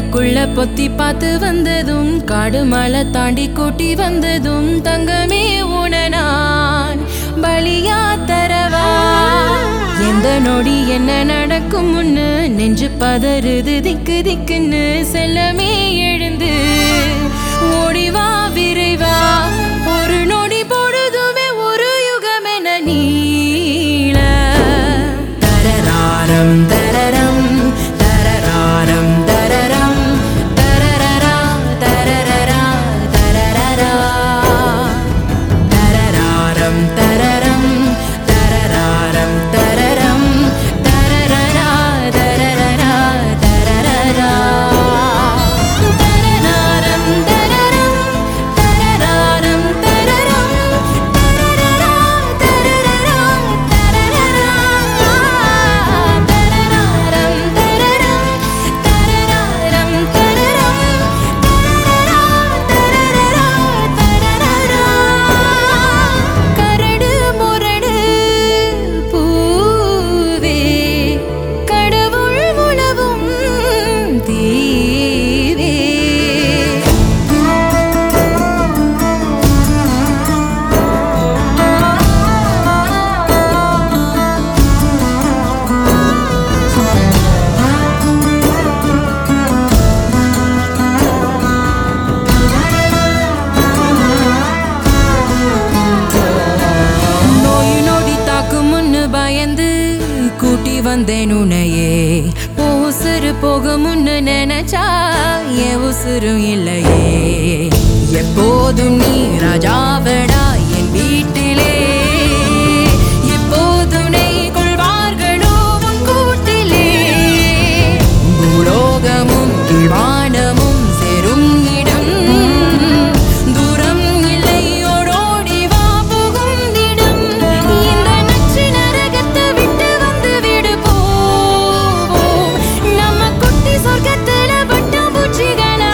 கண்ணுக்குள்ள பொத்தி பார்த்து வந்ததும் காடு மலை தாண்டி கூட்டி வந்ததும் தங்கமே உன நான் பலியா தரவா எந்த நொடி என்ன நடக்கும் முன்னு நெஞ்சு பதறுது திக்கு திக்குன்னு செல்லமே எழுந்து ஓடிவா விரைவா ஒரு நொடி பொழுதுமே ஒரு யுகமென நீள தரராரம் தரரம் தரராரம் தரரம் தரரரா தரரரா தரரரா தரராரம் தரரம் தரராரம் தரரம் தரரரா தரரரா தரரரா தரராரம் தரரம் தரராரம் தரரம் தரரரா தரரரா தரரரா தரராரம் தரரம் தரராரம் தரரம் தரரரா தரரரா கரடு முரடு பூவே கடவுள் உணவும் தீவே நோய் நொடி தாக்கும் முன்னு பயந்து கூட்டி வந்தேன் உன்னையே உன் உசுறு போக முன்னு நினைச்சா என் உசுரும் இல்லையே எப்போதும் நீ ராஜாவடா என் வீட்டிலே எப்போதும் நெய் கொள்வார்களோ உன் கூட்டிலே பூலோகமும் வானமும் சேரும் இடம் தூரம் இல்லை ஓடோடி வா புகுந்திடம் இந்த நச்சு நரகத்தை விட்டு வந்து விடு போவோம் நம்ம குட்டி சொர்க்கத்துல பட்டாம்பூச்சிகளா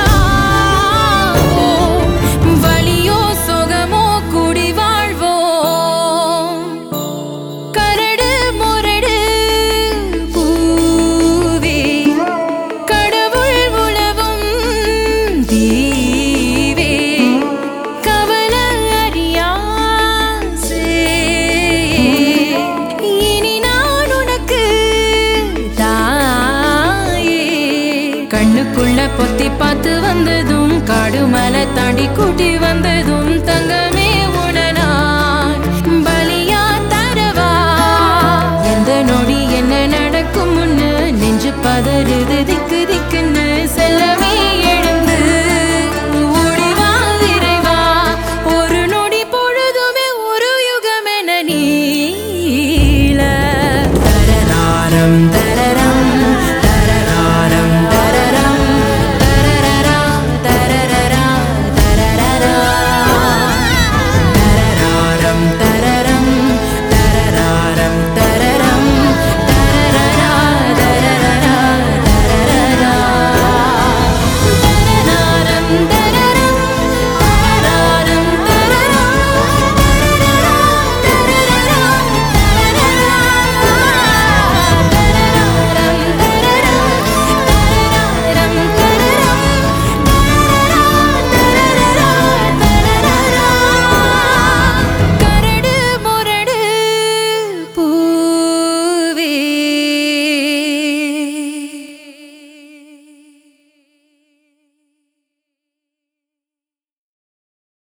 வலியோ சுகமோ கூடி வாழ்வோம் கரடு முரடு பூவே கடவுள் உணவும் தீவே கவல அறியாசே இனி நான் உனக்கு தாயே கண்ணுக்குள்ள பொத்தி பார்த்து வந்ததும் காடு மலை தாண்டி கூட்டி வந்ததும் தங்க